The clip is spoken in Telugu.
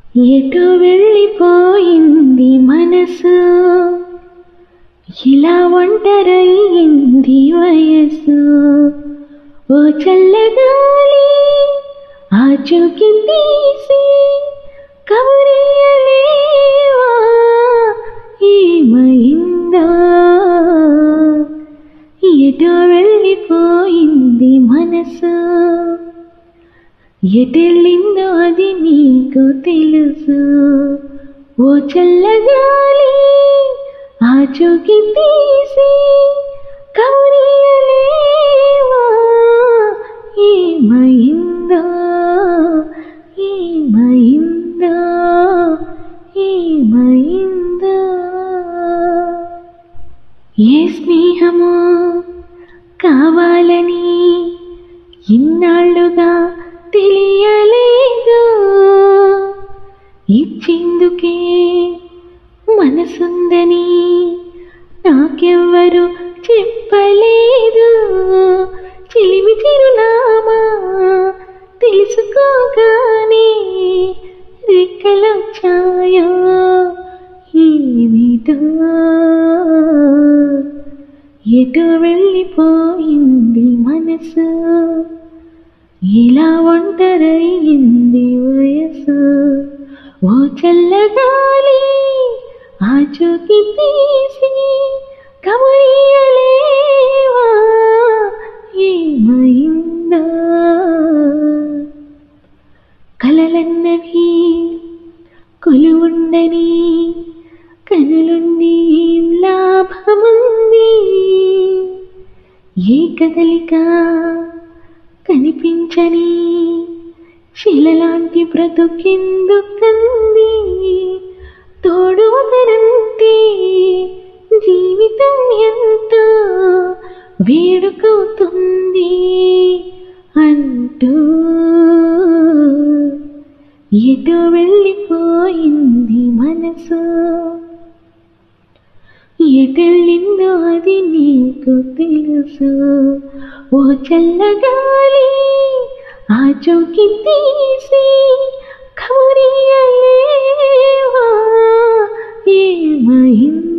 ఎటు వెళ్ళిపోయింది మనసు ఇలా ఒంటరయ్యింది వయసు ఓ చల్లగాలి ఆచూకి తీసి కబురియలేవా ఏమైందా ఎటో వెళ్ళిపోయింది మనసు ఎటెళ్ళిందో అది నీకు తెలుసు ఓ చల్లగాలి ఆచూకి తీసి కబురియలేవా ఏమైందో ఏమైందో ఏమైందో ఏ స్నేహమో కావాలని ఇన్నాళ్ళుగా తెలియలేదు ఇచ్చేందుకే మనసుందని నాకెవ్వరు చెప్పలేదు చిలిమి చిరునామా తెలుసుకోగానే రెక్కలొచ్చాయో ఏమిటో ఎటు వెళ్ళిపోయింది మనసు ఇలా ఒంటరయ్యింది వయసు ఓ చల్లగాలి ఆచూకి తీసి కమరియలేవా ఏమైందా కలలన్నవి కొలువుండని కనులుండి ఏం లాభముంది ఏ కదలిక కనిపించని శిలలాంటి బ్రతుకెందుకంది తోడు ఒకరంతే జీవితం ఎంతో వేడుకవుతుంది అంటూ ఎటు వెళ్ళిపోయింది మనసు ఎటెళ్ళిందో అది నీకు తెలుసు ఓ చల్లగాలి ఆ చౌకి తీసి కబురియలేవా ఏమైంది